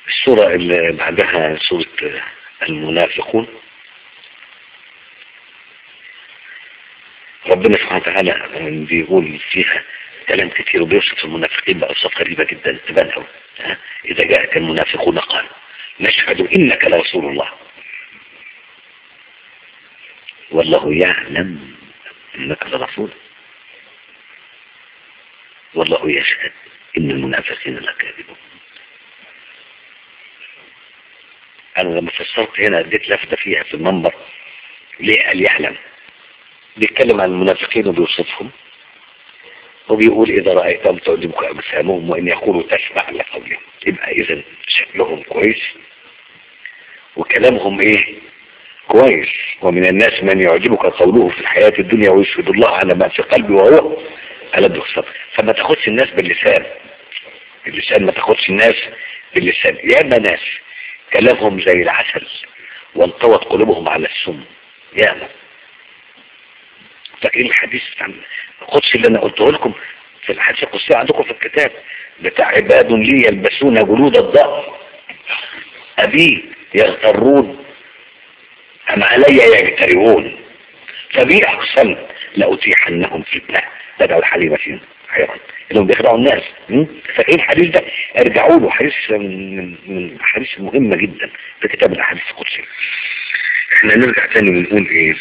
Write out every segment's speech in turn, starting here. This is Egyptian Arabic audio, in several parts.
السورة اللي بعدها سورة المنافقون ربنا سبحانه وتعالى بيقول فيها كلام كتير وبيوصف المنافقين بأوصاف غريبة جدا تبان قوي إذا جاءك المنافقون قالوا نشهد إنك لرسول الله والله يعلم إنك لرسول والله يشهد إن المنافقين لكاذبون أنا لما فسرت هنا اديت لفتة فيها في المنبر ليه قال يعلم بيتكلم عن المنافقين وبيوصفهم وبيقول إذا رأيتهم تعجبك أجسامهم وإن يقولوا تسمع لقولهم يبقى إذا شكلهم كويس وكلامهم إيه كويس ومن الناس من يعجبك قوله في الحياة الدنيا ويشهد الله على ما في قلبه وهو ألد الصبر فما تاخدش الناس باللسان باللسان ما تاخدش الناس باللسان ياما ناس كلامهم زي العسل وانطوت قلوبهم على السم ياما فاكرين الحديث عن القدس اللي انا قلته لكم في الحديث القدسي عندكم في الكتاب بتاع عباد لي يلبسون جلود الضأن أبي يغترون أم علي يجترئون فبي أقسم لأتيحنهم فتنة تدعو الحليمة فيهم حيران انهم بيخدعوا الناس فايه الحديث ده ارجعوا له حديث من من الاحاديث المهمة جدا في كتاب الاحاديث القدسية احنا نرجع تاني ونقول ايه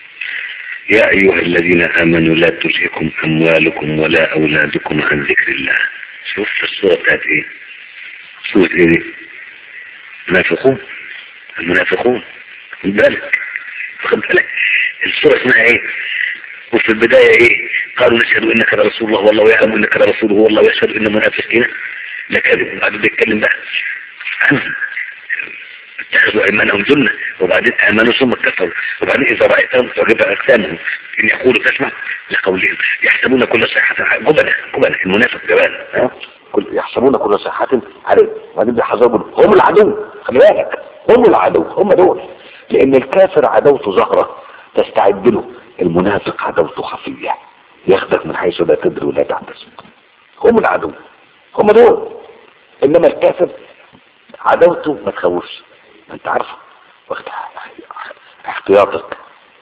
يا ايها الذين امنوا لا تلهكم اموالكم ولا اولادكم عن ذكر الله شوف الصورة بتاعت ايه صورة ايه دي المنافقون المنافقون خد بالك خد بالك الصورة اسمها ايه وفي البداية ايه قالوا نشهد انك لرسول الله والله يعلم انك لرسوله والله يشهد ان المنافقين لكاذب بعدين بيتكلم بقى عنهم اتخذوا ايمانهم جنة وبعدين امنوا ثم كفروا وبعدين اذا رايتهم تعجب اجسامهم ان يقولوا تسمع لقولهم يحسبون كل صيحة جبنة جبنة المنافق جبان ها كل يحسبون كل صيحة عليه وبعدين بيحذروا هم العدو خلي بالك هم العدو هم دول لان الكافر عدوته ظاهرة تستعد له المنافق عدوته خفية ياخدك من حيث لا تدري ولا تحتسب هم العدو هم دول انما الكافر عدوته ما تخوفش ما انت عارفه واخد احتياطك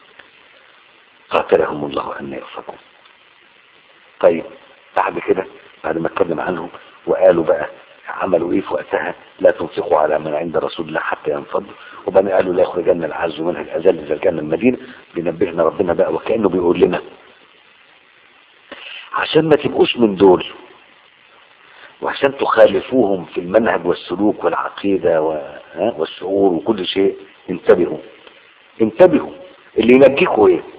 قاتلهم الله ان يفقون طيب بعد كده بعد ما اتكلم عنهم وقالوا بقى عملوا ايه في وقتها لا تنفقوا على من عند رسول الله حتى ينفضوا وبعدين قالوا لا يخرجن العز منها الاذل اذا كان المدينه بينبهنا ربنا بقى وكانه بيقول لنا عشان ما تبقوش من دول وعشان تخالفوهم في المنهج والسلوك والعقيدة والشعور وكل شيء انتبهوا انتبهوا اللي ينجيكوا ايه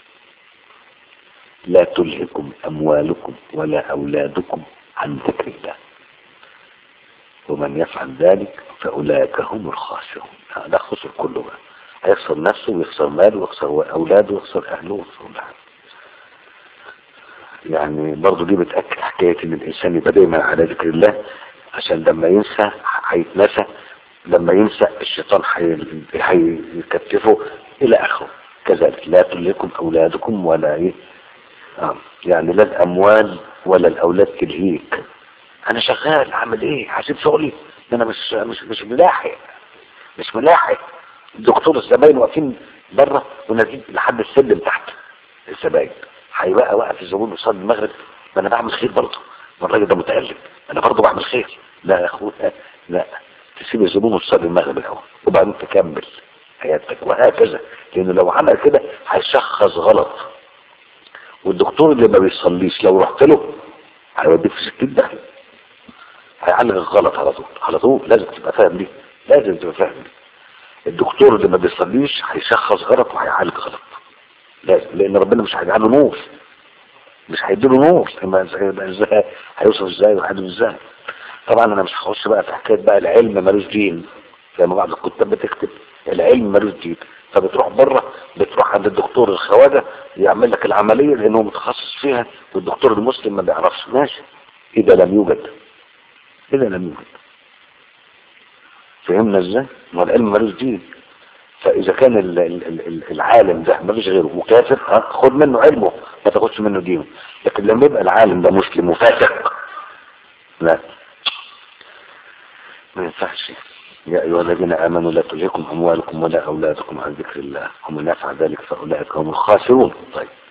لا تلهكم اموالكم ولا اولادكم عن ذكر الله ومن يفعل ذلك فاولئك هم الخاسرون ده خسر كله بقى هيخسر نفسه ويخسر ماله ويخسر اولاده ويخسر اهله ويخسر كل حاجه يعني برضه دي بتأكد حكاية ان الانسان يبقى دايما على ذكر الله عشان لما ينسى هيتنسى لما ينسى الشيطان هيكتفه الى اخره كذلك لا تلهكم اولادكم ولا ايه آه. يعني لا الاموال ولا الاولاد تلهيك انا شغال اعمل ايه هسيب شغلي انا مش مش مش ملاحق مش ملاحق الدكتور الزباين واقفين بره ونازلين لحد السلم تحت الزباين هيبقى واقف الزبون وصلي المغرب ما انا بعمل خير برضه ما الراجل ده متقلب انا برضه بعمل خير لا يا اخويا لا تسيب الزبون وتصلي المغرب الاول وبعدين تكمل حياتك وهكذا لانه لو عمل كده هيشخص غلط والدكتور اللي ما بيصليش لو رحت له هيوديك في 60 داهيه هيعالج الغلط على طول على طول لازم تبقى فاهم دي لازم تبقى فاهم دي الدكتور اللي ما بيصليش هيشخص غلط وهيعالج غلط لازم لان ربنا مش هيجعله نور مش هيديله نور ازاي هيوصف ازاي وهيديله ازاي طبعا انا مش هخش بقى في حكايه بقى العلم ملوش دين زي ما بعض الكتاب بتكتب العلم ملوش دين فبتروح بره بتروح عند الدكتور الخواجه يعمل لك العمليه لانه متخصص فيها والدكتور المسلم ما بيعرفش ماشي اذا لم يوجد اذا لم يوجد فهمنا ازاي؟ ما العلم ملوش دين فاذا كان ال ال ال العالم ده ما فيش غيره وكافر ها خد منه علمه ما تاخدش منه دينه لكن لما يبقى العالم ده مسلم وفاسق لا ما ينفعش يا أيها الذين آمنوا لا تلهكم أموالكم ولا أولادكم عن ذكر الله ومن يفعل ذلك فأولئك هم الخاسرون طيب